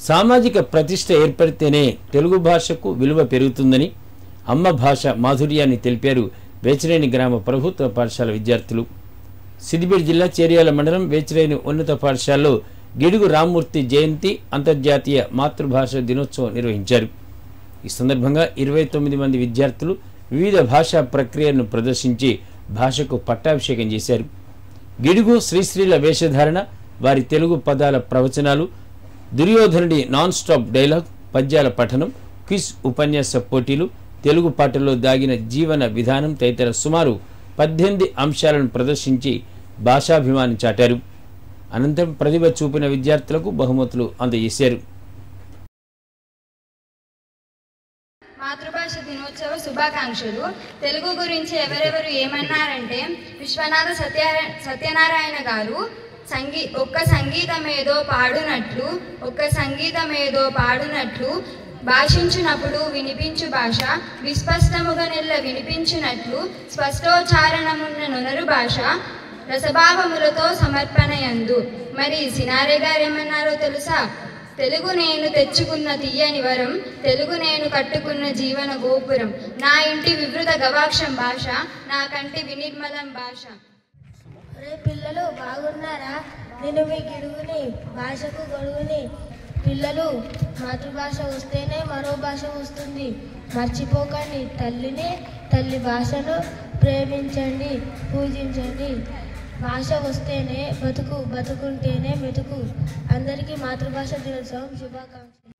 సామాజిక ప్రతిష్ట ఏర్పడితేనే తెలుగు భాషకు విలువ పెరుగుతుందని అమ్మ భాష మాధుర్యాన్ని తెలిపారు వేచిరేని గ్రామ ప్రభుత్వ పాఠశాల విద్యార్థులు సిద్దిపేట జిల్లా చేర్యాల మండలం వేచిరేని ఉన్నత పాఠశాలలో గిడుగు రామ్మూర్తి జయంతి అంతర్జాతీయ మాతృభాష దినోత్సవం నిర్వహించారు ఈ సందర్భంగా ఇరవై తొమ్మిది మంది విద్యార్థులు వివిధ భాషా ప్రక్రియలను ప్రదర్శించి భాషకు పట్టాభిషేకం చేశారు గిడుగు శ్రీశ్రీల వేషధారణ వారి తెలుగు పదాల ప్రవచనాలు దుర్యోధనుడి నాన్ స్టాప్ డైలాగ్ పద్యాల పఠనం క్విజ్ ఉపన్యాస పోటీలు తెలుగు పాటల్లో దాగిన జీవన విధానం తదితర సుమారు పద్దెనిమిది అంశాలను ప్రదర్శించి భాషాభిమానం చాటారు అనంతరం ప్రతిభ చూపిన విద్యార్థులకు బహుమతులు అందజేశారు మాతృభాష దినోత్సవ శుభాకాంక్షలు తెలుగు గురించి ఎవరెవరు ఏమన్నారంటే విశ్వనాథ సత్య సత్యనారాయణ గారు సంగీ ఒక్క సంగీతం ఏదో పాడునట్లు ఒక్క సంగీతం ఏదో పాడునట్లు భాషించునప్పుడు వినిపించు భాష విస్పష్టముగా నెల్ల వినిపించినట్లు స్పష్టోచ్చారణమున్న నొనరు భాష రసభావములతో సమర్పణయందు మరి సినారే గారు ఏమన్నారో తెలుసా తెలుగు నేను తెచ్చుకున్న తీయని వరం తెలుగు నేను కట్టుకున్న జీవన గోపురం నా ఇంటి వివృత గవాక్షం భాష నా కంటి వినిర్మలం భాష రే పిల్లలు బాగున్నారా నేను మీ గిడుగుని భాషకు గొడుగుని పిల్లలు మాతృభాష వస్తేనే మరో భాష వస్తుంది మర్చిపోకండి తల్లిని తల్లి భాషను ప్రేమించండి పూజించండి భాష వస్తేనే బతుకు బతుకుంటేనే మెతుకు అందరికీ మాతృభాష దినోత్సవం శుభాకాంక్షలు